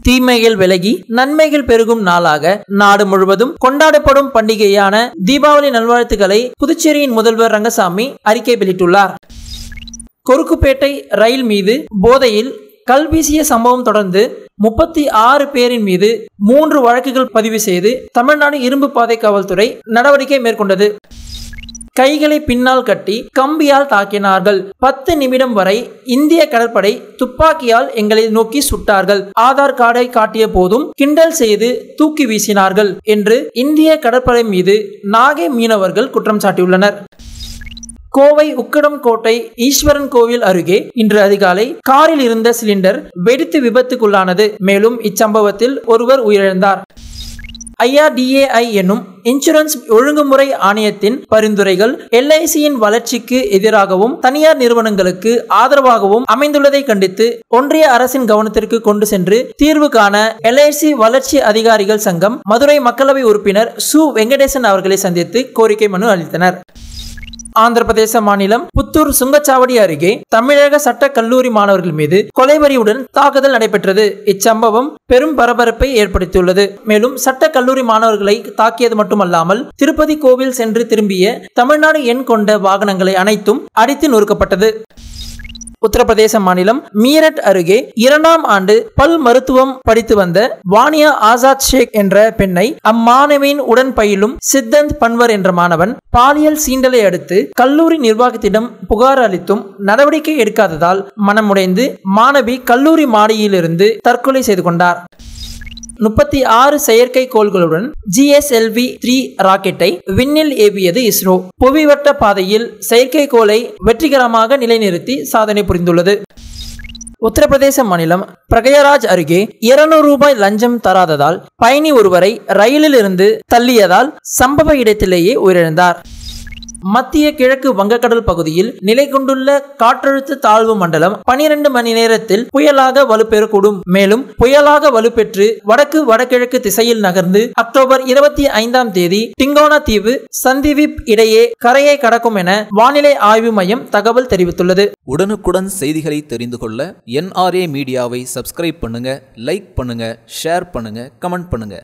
தீமைகள் விலகி நன்மைகள் பெருகும் நாளாக நாடு முழுவதும் கொண்டாடப்படும் பண்டிகையான தீபாவளி நல்வாழ்த்துக்களை புதுச்சேரியின் முதல்வர் ரங்கசாமி அறிக்கை வெளியிட்டுள்ளார் கொருக்குப்பேட்டை ரயில் மீது போதையில் கல் வீசிய சம்பவம் தொடர்ந்து முப்பத்தி ஆறு பேரின் மீது மூன்று வழக்குகள் பதிவு செய்து தமிழ்நாடு இரும்பு பாதை காவல்துறை நடவடிக்கை மேற்கொண்டது கைகளை பின்னால் கட்டி கம்பியால் தாக்கினார்கள் பத்து நிமிடம் வரை இந்திய கடற்படை துப்பாக்கியால் எங்களை நோக்கி சுட்டார்கள் ஆதார் கார்டை காட்டிய போதும் கிண்டல் செய்து தூக்கி வீசினார்கள் என்று இந்திய கடற்படை மீது நாகை மீனவர்கள் குற்றம் சாட்டியுள்ளனர் கோவை உக்கடம் கோட்டை ஈஸ்வரன் கோவில் அருகே இன்று அதிகாலை காரில் இருந்த சிலிண்டர் வெடித்து விபத்துக்குள்ளானது மேலும் இச்சம்பவத்தில் ஒருவர் உயிரிழந்தார் ஐஆர்டிஏஐ என்னும் இன்சூரன்ஸ் ஒழுங்குமுறை ஆணையத்தின் பரிந்துரைகள் எல்ஐசியின் வளர்ச்சிக்கு எதிராகவும் தனியார் நிறுவனங்களுக்கு ஆதரவாகவும் அமைந்துள்ளதை கண்டித்து ஒன்றிய அரசின் கவனத்திற்கு கொண்டு சென்று தீர்வு காண எல்ஐசி வளர்ச்சி அதிகாரிகள் சங்கம் மதுரை மக்களவை உறுப்பினர் சு வெங்கடேசன் அவர்களை சந்தித்து கோரிக்கை மனு அளித்தனர் ஆந்திர பிரதேச மாநிலம் புத்தூர் சுங்கச்சாவடி அருகே தமிழக சட்ட கல்லூரி மாணவர்கள் மீது கொலைவரியுடன் தாக்குதல் நடைபெற்றது இச்சம்பவம் பெரும் பரபரப்பை ஏற்படுத்தியுள்ளது மேலும் சட்ட கல்லூரி மாணவர்களை தாக்கியது மட்டுமல்லாமல் திருப்பதி கோவில் சென்று திரும்பிய தமிழ்நாடு எண் கொண்ட வாகனங்களை அனைத்தும் அடித்து நொறுக்கப்பட்டது உத்தரப்பிரதேச மாநிலம் மீரட் அருகே இரண்டாம் ஆண்டு பல் மருத்துவம் படித்து வந்த வானியா ஆசாத் ஷேக் என்ற பெண்ணை அம்மாணவியின் உடன் பயிலும் சித்தந்த் பன்வர் என்ற மாணவன் பாலியல் சீண்டலை அடுத்து கல்லூரி நிர்வாகத்திடம் புகார் அளித்தும் நடவடிக்கை எடுக்காததால் மனமுடைந்து மாணவி கல்லூரி மாடியிலிருந்து தற்கொலை செய்து கொண்டார் முப்பத்தி ஆறு செயற்கைக்கோள்களுடன் ஜிஎஸ்எல்வி த்ரீ ராக்கெட்டை விண்ணில் ஏவியது இஸ்ரோ புவிவட்ட பாதையில் செயற்கைக்கோளை வெற்றிகரமாக நிலைநிறுத்தி சாதனை புரிந்துள்ளது உத்தரப்பிரதேச மாநிலம் பிரகயராஜ் அருகே இருநூறு ரூபாய் லஞ்சம் தராததால் பயணி ஒருவரை ரயிலில் இருந்து தள்ளியதால் சம்பவ இடத்திலேயே உயிரிழந்தார் மத்திய கிழக்கு வங்கக்கடல் பகுதியில் நிலை கொண்டுள்ள காற்றழுத்த தாழ்வு மண்டலம் பனிரெண்டு மணி நேரத்தில் புயலாக வலுப்பெறக்கூடும் மேலும் புயலாக வலுப்பெற்று வடக்கு வடகிழக்கு திசையில் நகர்ந்து அக்டோபர் இருபத்தி ஐந்தாம் தேதி டிங்கோனா தீவு சந்திவிப் இடையே கரையை கடக்கும் என வானிலை ஆய்வு மையம் தகவல் தெரிவித்துள்ளது உடனுக்குடன் செய்திகளை தெரிந்து கொள்ள என்ஆர்ஏ மீடியாவை சப்ஸ்கிரைப் பண்ணுங்க லைக் பண்ணுங்க ஷேர் பண்ணுங்க கமெண்ட் பண்ணுங்க